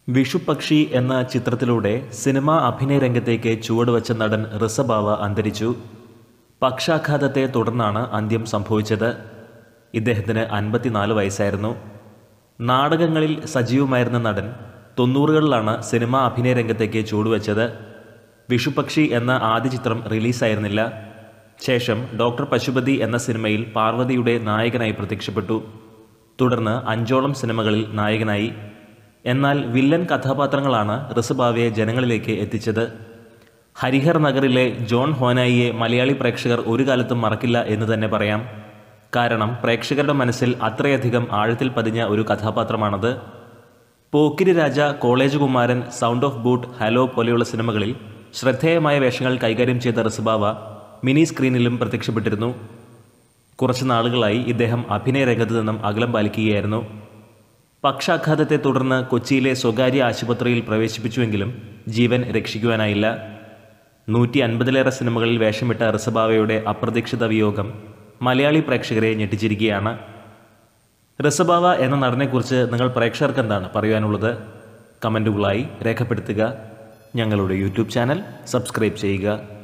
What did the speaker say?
വിഷുപക്ഷി എന്ന ചിത്രത്തിലൂടെ സിനിമാ അഭിനയ രംഗത്തേക്ക് ചുവടുവച്ച നടൻ ഋഷഭാവ അന്തരിച്ചു പക്ഷാഘാതത്തെ തുടർന്നാണ് അന്ത്യം സംഭവിച്ചത് ഇദ്ദേഹത്തിന് അൻപത്തിനാല് വയസ്സായിരുന്നു നാടകങ്ങളിൽ സജീവമായിരുന്ന നടൻ തൊണ്ണൂറുകളിലാണ് സിനിമാ അഭിനയ രംഗത്തേക്ക് ചുവടുവച്ചത് വിഷുപക്ഷി എന്ന ആദ്യ ചിത്രം റിലീസായിരുന്നില്ല ശേഷം ഡോക്ടർ പശുപതി എന്ന സിനിമയിൽ പാർവതിയുടെ നായകനായി പ്രത്യക്ഷപ്പെട്ടു തുടർന്ന് അഞ്ചോളം സിനിമകളിൽ നായകനായി എന്നാൽ വില്ലൻ കഥാപാത്രങ്ങളാണ് ഋഷഭാവയെ ജനങ്ങളിലേക്ക് എത്തിച്ചത് ഹരിഹർ നഗറിലെ ജോൺ ഹോനായിയെ മലയാളി പ്രേക്ഷകർ ഒരു കാലത്തും മറക്കില്ല എന്ന് തന്നെ പറയാം കാരണം പ്രേക്ഷകരുടെ മനസ്സിൽ അത്രയധികം ആഴത്തിൽ പതിഞ്ഞ ഒരു കഥാപാത്രമാണത് Pokkiri Raja college Kumaran sound of boot hello പോലെയുള്ള സിനിമകളിൽ ശ്രദ്ധേയമായ വേഷങ്ങൾ കൈകാര്യം ചെയ്ത ഋഷഭാവ മിനി സ്ക്രീനിലും പ്രത്യക്ഷപ്പെട്ടിരുന്നു കുറച്ച് നാളുകളായി ഇദ്ദേഹം അഭിനയ രംഗത്ത് നിന്നും അകലം പാലിക്കുകയായിരുന്നു പക്ഷാഘാതത്തെ തുടർന്ന് കൊച്ചിയിലെ സ്വകാര്യ ആശുപത്രിയിൽ പ്രവേശിപ്പിച്ചുവെങ്കിലും ജീവൻ രക്ഷിക്കുവാനായില്ല നൂറ്റി അൻപതിലേറെ സിനിമകളിൽ വേഷമിട്ട ഋഷഭാവയുടെ അപ്രതീക്ഷിത വിയോഗം മലയാളി പ്രേക്ഷകരെ ഞെട്ടിച്ചിരിക്കുകയാണ് ഋഷഭാവ എന്ന നടനെക്കുറിച്ച് നിങ്ങൾ പ്രേക്ഷകർക്ക് എന്താണ് പറയുവാനുള്ളത് കമൻറ്റുകളായി രേഖപ്പെടുത്തുക ഞങ്ങളുടെ യൂട്യൂബ് ചാനൽ സബ്സ്ക്രൈബ് ചെയ്യുക